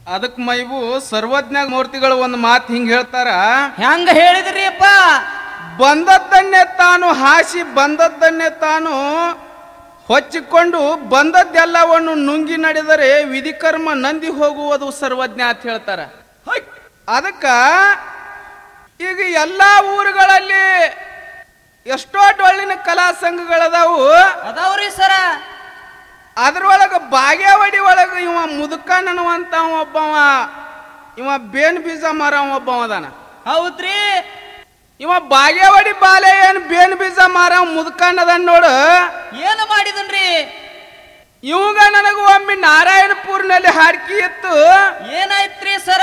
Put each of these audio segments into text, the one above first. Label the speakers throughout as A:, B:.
A: ಅದಕ್ ಮೈಬು ಸರ್ವಜ್ಞ ಮೂರ್ತಿಗಳು ಒಂದು ಮಾತು ಹಿಂಗ್ ಹೇಳ್ತಾರ
B: ಹೆಂಗ ಹೇಳಿದ್ರಿ ಅಪ್ಪ
A: ಬಂದದ್ದನ್ನೇ ತಾನು ಹಾಸಿ ಬಂದದ್ದನ್ನೇ ತಾನು ಹೊಚ್ಚಿಕೊಂಡು ಬಂದದ್ದೆಲ್ಲವನ್ನು ನುಂಗಿ ನಡೆದರೆ ವಿಧಿಕರ್ಮ ನಂದಿ ಹೋಗುವುದು ಸರ್ವಜ್ಞ ಅಂತ ಹೇಳ್ತಾರ ಅದಕ್ಕ ಈಗ ಎಲ್ಲಾ ಊರುಗಳಲ್ಲಿ ಎಷ್ಟೋ ಡೊಳ್ಳಿನ ಕಲಾ ಸಂಘಗಳದಾವು
B: ಅದಾವ್ರಿ ಸರ
A: ಅದ್ರೊಳಗ ಬಾಗೇವಾಡಿ ಒಳಗ ಇವ ಮುದುಕನ್ ಅನ್ನುವಂತ ಒಬ್ಬವ ಇವ ಬೇನ್ ಬೀಜ ಮರ ಒಬ್ಬವ ಅದಾನ
B: ಹೌದ್ರಿ
A: ಇವ ಬಾಗೇವಾಡಿ ಬಾಲೆ ಏನ್ ಬೇನ್ ಬೀಜ ಮಾರ ಮುದುಕನ್ ಅದಾನ ನೋಡು
B: ಏನು ಮಾಡಿದನ್ರಿ
A: ಇವಾಗ ನನಗ ಒಮ್ಮೆ ನಾರಾಯಣಪುರ್ನಲ್ಲಿ ಹಾಡ್ಕಿ ಇತ್ತು
B: ಏನಾಯ್ತ್ರಿ ಸರ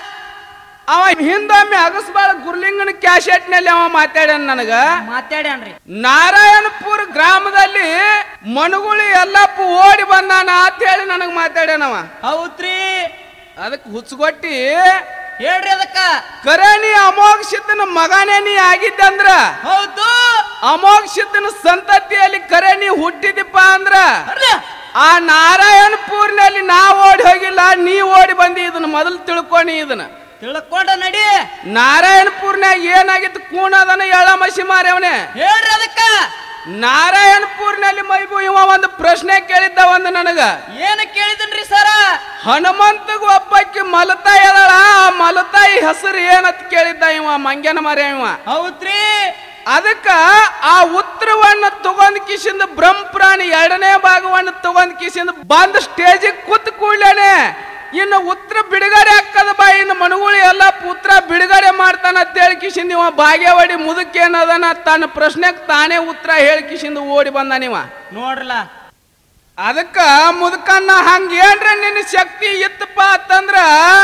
A: ಅವ ಹಿಂದೊಮ್ಮೆ ಅಗಸ್ಬಾಳ ಗುರ್ಲಿಂಗನ ಕ್ಯಾಸೆಟ್ನಲ್ಲಿ ಅವ ಮಾತಾಡ್ಯಾನ ನನಗ
B: ಮಾತಾಡ್ಯಾನ್ರಿ
A: ನಾರಾಯಣಪುರ ಗ್ರಾಮದಲ್ಲಿ ಮನುಗುಳಿ ಎಲ್ಲಪ್ಪ ಓಡಿ ಬಂದಾನ ಅಂತ ಹೇಳಿ ನನಗ ಮಾತಾಡ್ಯಾನವ
B: ಹೌದ್ರಿ
A: ಅದಕ್ಕೆ ಹುಚ್ಚುಗೊಟ್ಟಿ
B: ಹೇಳ್ರಿ ಅದಕ್ಕ
A: ಕರೆ ನೀ ಅಮೋಘ ಸಿದ್ಧನ ಮಗನೇ ನೀ ಆಗಿದ್ದಂದ್ರ
B: ಹೌದು
A: ಅಮೋಘ ಸಿದ್ಧನ ಸಂತತಿಯಲ್ಲಿ ಕರೆ ನೀ ಹುಟ್ಟಿದಿಪ್ಪ ಅಂದ್ರ
B: ಅರ್ರ,
A: ಆ ನಾರಾಯಣಪುರ್ನಲ್ಲಿ ನಾ ಓಡಿ ಹೋಗಿಲ್ಲ ನೀ ಓಡಿ ಬಂದಿ ಇದನ್ನ ಮೊದಲು ತಿಳ್ಕೊನಿ ಇದನ್ನ
B: ತಿಳ್ಕೊಂಡ ನಡಿ
A: ನಾರಾಯಣಪುರ್ನ್ಯಾಗ ಏನಾಗಿತ್ತು ಕೂಣದನ ಎಳ ಮಸಿ ಮಾರ್ಯವನೆ
B: ಹೇಳ್ರಿ ಅದಕ್ಕ
A: ನಾರಾಯಣಪುರ್ನಲ್ಲಿ ಮೈಬು ಇವ ಒಂದು ಪ್ರಶ್ನೆ ಕೇಳಿದ್ದ ಒಂದು ನನಗ
B: ಏನ ಕೇಳಿದನ್ರಿ ಸರ
A: ಹನುಮಂತಗ ಒಬ್ಬಾಕಿ ಮಲತಾಯಿ ಅದಳ ಆ ಮಲತಾಯಿ ಹೆಸರು ಏನಂತ ಕೇಳಿದ್ದ ಇವ ಮಂಗ್ಯನ ಮರ ಇವ
B: ಹೌದ್ರಿ
A: ಅದಕ್ಕ ಆ ಉತ್ತರವನ್ನ ತಗೊಂಡ್ ಕಿಸಿಂದ ಬ್ರಹ್ಮಪುರಾಣ ಎರಡನೇ ಭಾಗವನ್ನು ತಗೊಂಡ್ ಕಿಸಿಂದ ಬಂದ್ ಸ್ಟೇಜಿಗೆ ಕೂತ್ ಕೂಡ್ಲೇನೆ ಇನ್ನು ಉತ್ತರ ಬಿಡುಗಡೆ ಹಾಕದ ಬಾ ಇನ್ನು ಮನುಗುಳಿ ಎಲ್ಲ ಉತ್ತರ ಬಿಡುಗಡೆ ಮಾಡ್ತಾನ ಅಂತ ಹೇಳಿ ಕಿಸಿಂದ ಇವ ಬಾಗೇವಾಡಿ ಮುದುಕೇನದನ ತನ್ನ ಪ್ರಶ್ನೆಗೆ ತಾನೇ ಉತ್ತರ ಹೇಳಿ ಕಿಸಿಂದ ಓಡಿ ಬಂದ ನೀವ
B: ನೋಡ್ರಲ್ಲ
A: ಅದಕ್ಕ ಮುದುಕನ್ನ ಹಂಗ ಏನ್ರ ನಿನ್ನ ಶಕ್ತಿ ಇತ್ತಪ್ಪ ಅಂತಂದ್ರ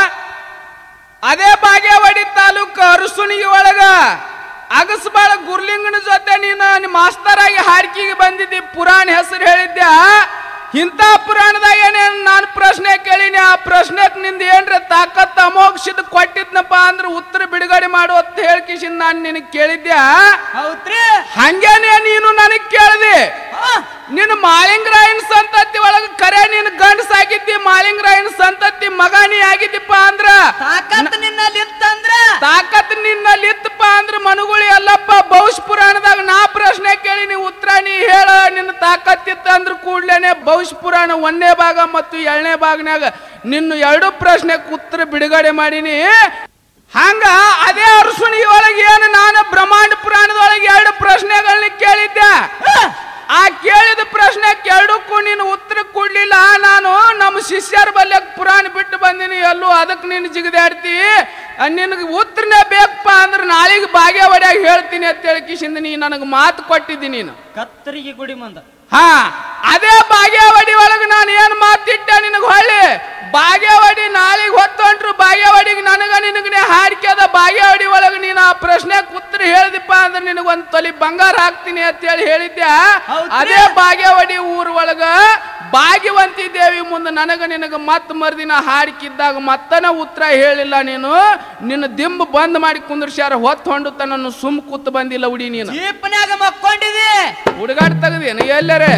A: ಅದೇ ಬಾಗೇವಾಡಿ ತಾಲೂಕು ಅರಸುಣಿಗೆ ಒಳಗ ಅಗಸ್ಬಾಳ ಗುರ್ಲಿಂಗನ ಜೊತೆ ನೀನು ನಿಮ್ಮ ಮಾಸ್ತರಾಗಿ ಹಾಡ್ಕಿಗೆ ಬಂದಿದ್ದಿ ಪುರಾಣ ಹೆಸರು ಹೇಳಿದ್ದೆ ಇಂಥ ಪುರಾಣದಾಗ ಏನೇನು ನಾನು ಪ್ರಶ್ನೆ ಕೇಳಿನಿ ಆ ಪ್ರಶ್ನೆಗೆ ನಿಂದ ಏನ್ರ ತಾಕತ್ ಅಮೋಕ್ಷದ ಕೊಟ್ಟಿದ್ನಪ್ಪ ಅಂದ್ರೆ ಉತ್ತರ ಬಿಡುಗಡೆ ಮಾಡು ಅಂತ ಹೇಳ್ಕಿಸಿಂದ ನಾನು ನಿನಗೆ ಕೇಳಿದ್ದೆ
B: ಹೌದ್ರಿ
A: ಹಂಗೇನೆ ನೀನು ನನಗೆ ಕೇಳಿದೆ
B: ಆ,
A: ನಿನ್ನ ಮಾಳಿಂಗರಾಯನ ಸಂತತಿ ಒಳಗ ಕರೆ ನೀನು ಗಂಡಸ್ ಆಗಿದ್ದಿ ಮಾಳಿಂಗರಾಯನ ಸಂತತಿ ಮಗಾನಿ ಆಗಿದ್ದಿಪ್ಪ ಅಂದ್ರ
B: ತಾಕತ್ ನಿನ್ನಲ್ಲಿ ಇತ್ತಂದ್ರ
A: ತಾಕತ್ ನಿನ್ನಲ್ಲಿ ಇತ್ತಪ್ಪ ಅಂದ್ರ ಮನುಗುಳಿ ಅಲ್ಲಪ್ಪ ಭವಿಷ್ ಪುರಾಣದಾಗ ನಾ ಪ್ರಶ್ನೆ ಕೇಳಿ ನೀ ಉತ್ತರ ನೀ ಹೇಳ ನಿನ್ನ ತಾಕತ್ ಇತ್ತ ಅಂದ್ರ ಕೂಡ್ಲೇನೆ ಭವಿಷ್ ಪುರಾಣ ಒಂದನೇ ಭಾಗ ಮತ್ತು ಎರಡನೇ ಭಾಗನ್ಯಾಗ ನಿನ್ನ ಎರಡು ಪ್ರಶ್ನೆಗೆ ಉತ್ತರ ಬಿಡುಗಡೆ ಮಾಡೀನಿ ಹಂಗ ಅದೇ ಅರಸುಣಿ ಒಳಗೆ ಏನು ನಾನು ಬ್ರಹ್ಮಾಂಡ ಪುರಾಣದೊಳಗೆ ಎರಡು ಪ್ರಶ್ನೆಗಳನ್ನ ಕೇಳಿದ್ದೆ ಆ ಕೇಳಿದ ಪ್ರಶ್ನೆ ಎರಡಕ್ಕೂ ನೀನು ಉತ್ತರ ಕೊಡ್ಲಿಲ್ಲ ನಾನು ನಮ್ಮ ಶಿಷ್ಯರ ಬಲ್ಯ ಪುರಾಣ ಬಿಟ್ಟು ಬಂದಿನಿ ಎಲ್ಲೂ ಅದಕ್ಕೆ ನೀನು ಜಿಗದಾಡ್ತಿ ನಿನಗೆ ಉತ್ತರನೇ ಬೇಕಪ್ಪ ಅಂದ್ರೆ ನಾಳೆಗೆ ಬಾಗೇವಾಡಿಯಾಗ ಹೇಳ್ತೀನಿ ಅಂತ ಹೇಳಿ ಕಿಶಿಂದ ನೀ ನನಗೆ ಮಾತು ಕೊಟ್ಟಿದ್ದಿ ನೀನು
B: ಕತ್ತರಿಗೆ ಗುಡಿ ಮುಂದ
A: ಹಾ ಅದೇ ಬಾಗೇವಾಡಿ ಒಳಗೆ ನಾನು ಏನು ಮಾತಿಟ್ಟೆ ನಿನಗೆ ಹೊಳ್ಳಿ ಬಾಗೇವಾಡಿ ನಾಳೆಗೆ ಹೊತ್ತೊಂಟ್ರು ಬಾಗೇವಾಡಿಗೆ ನನಗ ನಿನಗನೆ ಹಾಡ್ಕ್ಯದ ಬಾಗೇವಾಡಿ ಒಳಗೆ ನೀನು ಆ ಪ್ರಶ್ನೆಗೆ ಉತ್ತರ ಹೇಳಿದಿಪ್ಪ ಅಂದ್ರೆ ನಿನಗೊಂದು ತೊಲಿ ಬಂಗಾರ ಹಾಕ್ತೀನಿ ಅಂತ ಹೇಳಿ ಹೇಳಿದ್ದೆ
B: ಹೌದ್ರಿ?
A: ಅದೇ ಬಾಗೇವಾಡಿ ಊರ್ ಒಳಗ ಭಾಗ್ಯವಂತಿ ದೇವಿ ಮುಂದೆ ನನಗ ನಿನಗ ಮತ್ ಮರ್ದಿನ ಹಾಡ್ಕಿದ್ದಾಗ ಮತ್ತನ ಉತ್ತರ ಹೇಳಿಲ್ಲ ನೀನು ನಿನ್ನ ದಿಂಬು ಬಂದ್ ಮಾಡಿ ಕುಂದ್ರಸ್ಯಾರ ಹೊತ್ತು ಹೊಂಡು ತನ್ನನ್ನು ಸುಮ್ ಕೂತ್ ಬಂದಿಲ್ಲ ಉಡಿ ನೀನು
B: ಜೀಪ್ನ್ಯಾಗ ಮಕ್ಕೊಂಡಿದಿ
A: ಹುಡುಗಾಟ ತೆಗದೇನು ಎಲ್ಲರೇ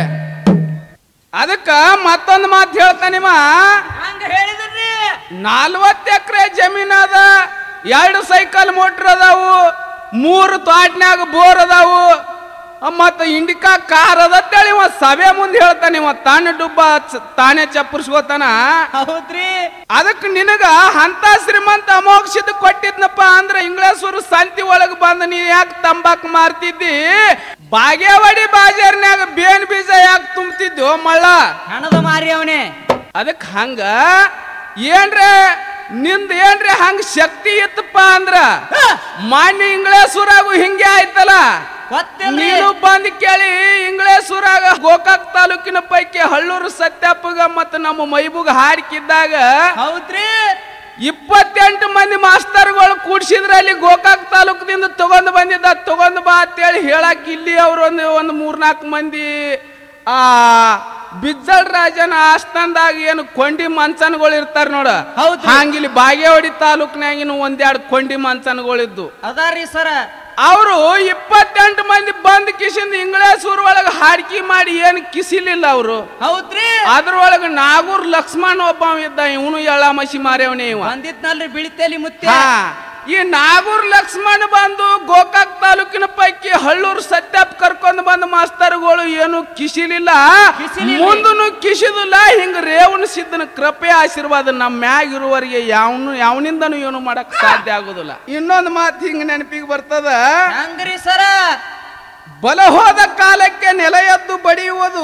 A: ಅದಕ್ಕ ಮತ್ತೊಂದು ಮಾತು ಹೇಳ್ತಾನಿವ
B: ಹಂಗ ಹೇಳಿದ್ರಿ
A: ನಲ್ವತ್ತು ಎಕರೆ ಜಮೀನ್ ಅದ ಎರಡು ಸೈಕಲ್ ಮೋಟ್ರ್ ಅದಾವು ಮೂರು ತೋಟ್ನ್ಯಾಗ ಬೋರ್ ಅದಾವು ಮತ್ತ ಇಂಡಿಕಾ ಕಾರ್ ಅದಂತೇಳಿ ಇವ ಸಭೆ ಮುಂದೆ ಹೇಳ್ತಾನೆ ಇವ ತಾನೇ ಡುಬ್ಬ ಚ- ತಾನೇ ಚಪ್ಪರ್ಸ್ಕೋತಾನ
B: ಹೌದ್ರಿ
A: ಅದಕ್ಕೆ ನಿನಗ ಅಂತ ಶ್ರೀಮಂತ ಅಮೋಕ್ಷದ ಕೊಟ್ಟಿದ್ನಪ್ಪ ಅಂದ್ರ ಇಂಗ್ಲೇಶ್ವರ ಸಂತಿ ಒಳಗ ಬಂದ ನೀ ಯಾಕೆ ತಂಬಾಕ್ ಮಾರ್ತಿದ್ದಿ ಬಾಗೇವಾಡಿ ಬಾಜಾರ್ನ್ಯಾಗ ಬೇನ್ ಬೀಜ ಯಾಕೆ ತುಂಬ್ತಿದ್ವು ಮಳ್ಳ
B: ಹಣದ ಮಾರಿ ಅವನೇ
A: ಅದಕ್ಕೆ ಹಂಗ ಏನ್ರೆ ನಿಂದ ಏನ್ರೆ ಹಂಗ ಶಕ್ತಿ ಇತ್ತಪ್ಪ ಅಂದ್ರ ಮಾನ್ಯ ಇಂಗ್ಲೇಶ್ವರಾಗು ಹಿಂಗೆ ಆಯ್ತಲ್ಲ
B: ಗೊತ್ತಿಲ್ರಿ
A: ನೀನು ಬಂದ್ ಕೇಳಿ ಇಂಗ್ಲೇಶ್ವರಾಗ ಗೋಕಾಕ್ ತಾಲೂಕಿನ ಪೈಕಿ ಹಳ್ಳೂರು ಸತ್ಯಪ್ಪಗ ಮತ್ತ ನಮ್ಮ ಮೈಬುಗ ಹಾಡ್ಕಿದ್ದಾಗ
B: ಹೌದ್ರಿ
A: ಇಪ್ಪತ್ತೆಂಟು ಮಂದಿ ಮಾಸ್ತರ್ಗಳು ಕೂಡ್ಸಿದ್ರ ಅಲ್ಲಿ ಗೋಕಾಕ್ ತಾಲೂಕದಿಂದ ತಗೊಂಡ್ ಬಂದಿದ್ದ ತಗೊಂಡ್ ಬಾ ಅಂತೇಳಿ ಹೇಳಕ್ ಇಲ್ಲಿ ಅವ್ರು ಒಂದು ಒಂದು ಮೂರ್ನಾಲ್ಕು ಮಂದಿ ಆ ಬಿಜ್ಜಲ್ ರಾಜನ ಆಸ್ಥಾನದಾಗ ಏನು ಕೊಂಡಿ ಮಂಚನ್ಗಳು ಇರ್ತಾರ ನೋಡ
B: ಹೌದ್ರಿ.
A: ಹಂಗಿಲ್ಲಿ ಬಾಗೇವಾಡಿ ತಾಲೂಕ್ನಾಗಿನ ಒಂದೆರಡು ಕೊಂಡಿ ಮಂಚನ್ಗಳಿದ್ದು
B: ಅದಾರಿ ಸರ
A: ಅವರು ಇಪ್ಪತ್ತೆಂಟು ಮಂದಿ ಬಂದ್ ಕಿಸಿಂದ ಇಂಗ್ಲೇಸ್ ಊರ್ ಒಳಗ ಹಾಡ್ಕಿ ಮಾಡಿ ಏನು ಕಿಸಿಲಿಲ್ಲ ಅವರು
B: ಹೌದ್ರಿ
A: ಅದ್ರೊಳಗ ನಾಗೂರ್ ಲಕ್ಷ್ಮಣ್ ಒಬ್ಬ ಇದ್ದ ಇವನು ಎಳ್ಳ ಮಸಿ ಮಾರ್ಯವನೇ ಇವ
B: ಬಂದಿತ್ನಲ್ರಿ ಬಿಳಿತೇಲಿ ಮುತ್ತೆ
A: ಹಾ ಈ ನಾಗೂರ್ ಲಕ್ಷ್ಮಣ್ ಬಂದು ಗೋಕಾಕ್ ತಾಲೂಕಿನ ಪೈಕಿ ಹಳ್ಳೂರು ಸತ್ಯಪ್ ಕರ್ಕೊಂಡ್ ಬಂದ ಮಾಸ್ತರ್ಗಳು ಏನು ಕಿಸಿಲಿಲ್ಲ
B: ಕಿಸಿಲಿಲ್ಲ.
A: ಮುಂದನು ಕಿಸಿದಿಲ್ಲ ಹಿಂಗ ರೇವಣ ಸಿದ್ದನ ಕೃಪೆ ಆಶೀರ್ವಾದ ನಮ್ಮ ಮ್ಯಾಗ ಇರುವವರಿಗೆ ಯಾವನು ಯಾವನಿಂದನು ಏನು ಮಾಡಕ್ ಸಾಧ್ಯ ಆಗುದಿಲ್ಲ ಇನ್ನೊಂದು ಮಾತು ಹಿಂಗ ನೆನಪಿಗೆ ಬರ್ತದ
B: ಹಂಗ್ರಿ ಸರ
A: ಬಲ ಹೋದ ಕಾಲಕ್ಕೆ ನೆಲ ಎದ್ದು ಬಡಿಯುವುದು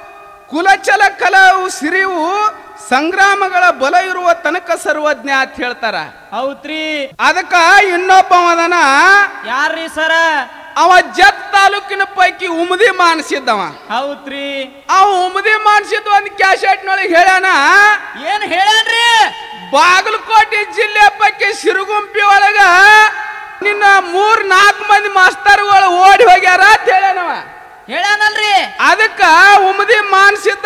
A: ಕುಲಚಲ ಕಲವು ಸಿರಿವು ಸಂಗ್ರಾಮಗಳ ಬಲ ಇರುವ ತನಕ ಸರ್ವಜ್ಞ ಅಂತ ಹೇಳ್ತಾರ
B: ಹೌದ್ರಿ
A: ಅದಕ್ಕ ಇನ್ನೊಬ್ಬ ಅದನ
B: ಯಾರ್ರಿ ಸರ
A: ಅವ ಜತ್ ತಾಲೂಕಿನ ಪೈಕಿ ಉಮದಿ ಮಾನಸಿದ್ದವ
B: ಹೌದ್ರಿ
A: ಅವ ಉಮದಿ ಮಾನಸಿದ್ದು ಒಂದು ಕ್ಯಾಸೆಟ್ನೊಳಗೆ ಹೇಳ್ಯಾನ
B: ಏನ್ ಹೇಳನ್ರಿ
A: ಬಾಗಲಕೋಟೆ ಜಿಲ್ಲೆ ಪೈಕಿ ಸಿರುಗುಂಪಿ ಒಳಗ ನಿನ್ನ ಮೂರ್ ನಾಲ್ಕು ಮಂದಿ ಮಾಸ್ತರ್ಗಳು ಓಡಿ ಹೋಗ್ಯಾರ ಅಂತ ಹೇಳ್ಯಾನವ
B: ಹೇಳನಲ್ರಿ
A: ಅದಕ್ಕ ಉಮದಿ ಮಾನಸಿದ್ದ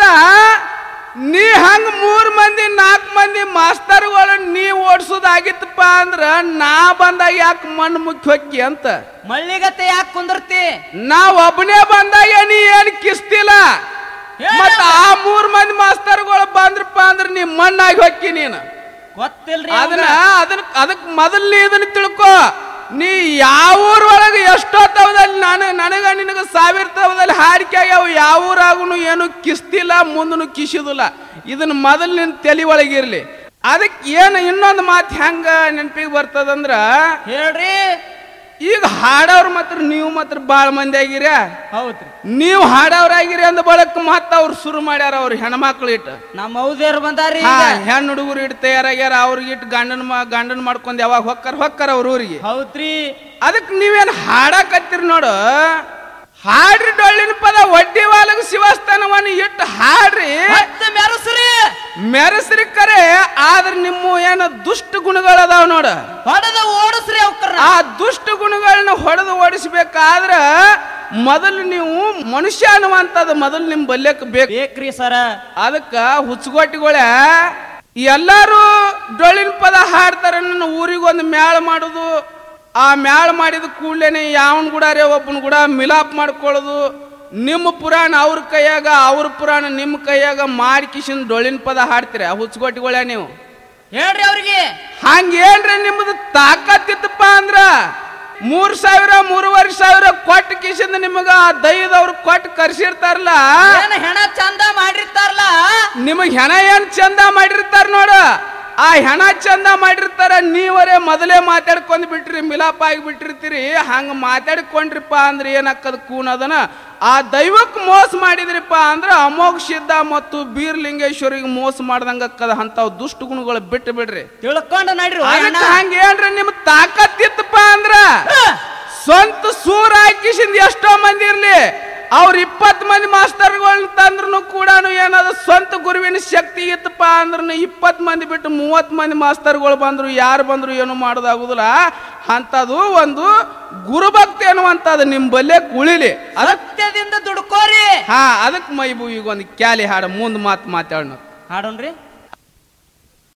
A: ನೀ ಹಂಗ ಮೂರ್ ಮಂದಿ ನಾಲ್ಕು ಮಂದಿ ಮಾಸ್ತರ್ಗಳು ನೀ ಓಡಿಸೋದಾಗಿತ್ತಪ್ಪ ಅಂದ್ರ ನಾ ಬಂದಾಗ ಯಾಕೆ ಮಣ್ಣು ಮುಖ್ಯ ಹೊಕ್ಕಿ ಅಂತ
B: ಮಳ್ಳಿಗತ್ತೆ ಯಾಕೆ ಕುಂದಿರ್ತಿ
A: ನಾ ಒಬ್ಬನೇ ಬಂದಾಗ ನೀ ಏನ್ ಕಿಸ್ತಿಲ್ಲ ಮತ್ತ ಆ ಮೂರ್ ಮಂದಿ ಮಾಸ್ತರ್ಗಳು ಬಂದ್ರಪ್ಪ ಅಂದ್ರ ನೀ ಮಣ್ಣಾಗಿ ಹೊಕ್ಕಿ ನೀನು
B: ಗೊತ್ತಿಲ್ರಿ
A: ಅದನ್ನ
B: ಅವಂಗ.
A: ಅದನ್ನ ಅದಕ್ ಮೊದಲ್ ನೀ ಇದನ್ನ ತಿಳ್ಕೊ ನೀ ಯಾವ ಊರೊಳಗೆ ಎಷ್ಟೋ ತವದಲ್ಲಿ ನಾನು ನನಗ ನಿನಗ ಸಾವಿರ ತವದಲ್ಲಿ ಹಾರಿಕೆ ಆಗ್ಯಾವ ಯಾವ ಊರಾಗುನು ಏನು ಕಿಸ್ತಿಲ್ಲ ಮುಂದನು ಕಿಸಿದಿಲ್ಲ ಇದನ್ನ ಮೊದಲು ನಿನ್ ತಲೆ ಒಳಗಿರ್ಲಿ ಅದಕ್ಕೆ ಏನು ಇನ್ನೊಂದು ಮಾತು ಹೆಂಗ ನೆನಪಿಗೆ ಬರ್ತದಂದ್ರ
B: ಹೇಳ್ರಿ
A: ಈಗ ಹಾಡವ್ರು ಮಾತ್ರ ನೀವು ಮಾತ್ರ ಬಾಳ ಮಂದಿ ಆಗಿರ
B: ಹೌದ್ರಿ
A: ನೀವು ಹಾಡವ್ರಾಗಿರಿ ಅಂದ ಬಳಕ ಮತ್ತ ಅವ್ರು ಶುರು ಮಾಡ್ಯಾರ ಅವ್ರ ಹೆಣ್ಮಕ್ಳು ಇಟ್ಟು
B: ನಮ್ಮ ಹೌದೇರು ಬಂದಾರಿ
A: ಹಾ
B: ಈಗ.
A: ಹೆಣ್ಣು ಹುಡುಗರು ಇಟ್ಟು ತಯಾರಾಗ್ಯಾರ ಅವ್ರಿಗೆ ಇಟ್ಟು ಗಂಡನ ಮ ಗಂಡನ ಮಾಡ್ಕೊಂಡು ಯಾವಾಗ ಹೊಕ್ಕಾರ ಹೊಕ್ಕಾರ ಅವ್ರ ಊರಿಗೆ
B: ಹೌದ್ರಿ
A: ಅದಕ್ಕೆ ನೀವೇನು ಹಾಡಕತ್ತೀರಿ ನೋಡು ಹಾಡ್ರಿ ಡೊಳ್ಳಿನ ಪದ ಒಡ್ಡಿ ವಾಲಗ ಶಿವಸ್ಥಾನವನ್ನು ಇಟ್ಟು ಹಾಡ್ರಿ
B: ಮತ್ತೆ ಮೆರಸ್ರಿ
A: ಮೆರೆಸ್ರಿ ಕರೆ ಆದ್ರೆ ನಿಮ್ಮ ಏನು ದುಷ್ಟ ಗುಣಗಳದಾವ ನೋಡು
B: ಹೊಡೆದ ಓಡಿಸ್ರಿ ಅವಕ್ಕರ್ನ
A: ಆ ದುಷ್ಟ ಗುಣಗಳನ್ನ ಹೊಡೆದು ಓಡಿಸ್ಬೇಕಾದ್ರ ಮೊದಲು ನೀವು ಮನುಷ್ಯ ಅನ್ನುವಂಥದ್ದು ಮೊದಲು ನಿಮ್ಮ ಬಲ್ಯಕ್ಕೆ ಬೇಕು
B: ಬೇಕ್ರಿ ಸರ
A: ಅದಕ್ಕ ಹುಚ್ಚುಗೊಟ್ಟಿಗಳ ಎಲ್ಲಾರು ಡೊಳ್ಳಿನ ಪದ ಹಾಡ್ತಾರೆ ನನ್ನ ಊರಿಗೊಂದು ಮ್ಯಾಳ ಮಾಡುದು ಆ ಮ್ಯಾಳ ಮಾಡಿದ ಕೂಡಲೇನೆ ಯಾವನ್ ಗುಡಾರೆ ಒಬ್ಬನ ಗುಡ ಮಿಲಾಪ್ ಮಾಡ್ಕೊಳ್ಳೋದು ನಿಮ್ಮ ಪುರಾಣ ಅವ್ರ ಕೈಯಾಗ ಅವ್ರ ಪುರಾಣ ನಿಮ್ಮ ಕೈಯಾಗ ಮಾಡಿ ಕಿಶನ್ ಡೊಳ್ಳಿನ ಪದ ಹಾಡ್ತೀರಿ ಆ ಹುಚ್ಚುಗೊಟ್ಟಿಗಳ ನೀವು
B: ಹೇಳ್ರಿ ಅವ್ರಿಗೆ
A: ಹಂಗೇನ್ರಿ ನಿಮ್ಮದು ತಾಕತ್ತಿತ್ತಪ್ಪ ಅಂದ್ರ ಮೂರ್ ಸಾವಿರ ಮೂರುವರೆ ಸಾವಿರ ಕೊಟ್ಟು ಕಿಶಿಂದ ನಿಮಗ ಆ ದೈವದವ್ರು ಕೊಟ್ಟು ಕರ್ಸಿರ್ತಾರಲ್ಲ
B: ಏನ್ ಹೆಣ ಚಂದ ಮಾಡಿರ್ತಾರಲ್ಲ
A: ನಿಮಗ್ ಹೆಣ ಏನ್ ಚಂದ ಮಾಡಿರ್ತಾರ ನೋಡ ಆ ಹೆಣ ಚಂದ ಮಾಡಿರ್ತಾರ ನೀವರೇ ಮೊದಲೇ ಮಾತಾಡ್ಕೊಂಡ್ ಬಿಟ್ರಿ ಮಿಲಾಪ್ ಆಗಿ ಬಿಟ್ಟಿರ್ತೀರಿ ಹಂಗ ಮಾತಾಡ್ಕೊಂಡ್ರಿಪ್ಪ ಅಂದ್ರೆ ಏನಾಕ್ಕದ ಕೂನ್ ಅದನ ಆ ದೈವಕ್ ಮೋಸ ಮಾಡಿದ್ರಿಪ್ಪ ಅಂದ್ರ ಅಮೋಘ ಸಿದ್ಧ ಮತ್ತು ಬೀರ್ಲಿಂಗೇಶ್ವರಿಗೆ ಮೋಸ ಮಾಡ್ದಂಗ ಅಕ್ಕದ ಅಂತಾವ್ ದುಷ್ಟ ಗುಣಗಳು ಬಿಟ್ಟು ಬಿಡ್ರಿ
B: ತಿಳ್ಕೊಂಡು ನಡ್ರಿ ಓ ಹೆಣ.
A: ಅದಕ್ಕೆ ಹಂಗ ಏನ್ರಿ ನಿಮ್ ತಾಕತ್ತಿತ್ತಪ್ಪ ಅಂದ್ರ ಸ್ವಂತ ಸೂರ್ ಹಾಕಿಸಿಂದ ಎಷ್ಟೋ ಮಂದಿ ಇರ್ಲಿ ಅವ್ರ ಇಪ್ಪತ್ ಮಂದಿ ಮಾಸ್ತರ್ಗಳನ್ನ ತಂದ್ರು ಕೂಡ ಏನದ ಸ್ವಂತ ಗುರುವಿನ ಶಕ್ತಿ ಇತ್ತಪ್ಪ ಅಂದ್ರ ಇಪ್ಪತ್ ಮಂದಿ ಬಿಟ್ಟು ಮೂವತ್ ಮಂದಿ ಮಾಸ್ತರ್ಗಳು ಬಂದ್ರು ಯಾರು ಬಂದ್ರು ಏನು ಮಾಡೋದಾಗುದಿಲ್ಲ ಅಂತದು ಒಂದು ಗುರುಭಕ್ತಿ ಅನ್ನುವಂಥದ್ದು ನಿಮ್ ಬಲ್ಲೆ ಉಳಿಲಿ ಅದಕ್
B: ಸತ್ಯದಿಂದ ದುಡ್ಕೋರಿ
A: ಹಾ ಅದಕ್ ಮೈಬು ಈಗ ಒಂದು ಕ್ಯಾಲಿ ಹಾಡ ಮುಂದ್ ಮಾತು ಮಾತಾಡೋಣ
B: ಹಾಡೋಣ್ರಿ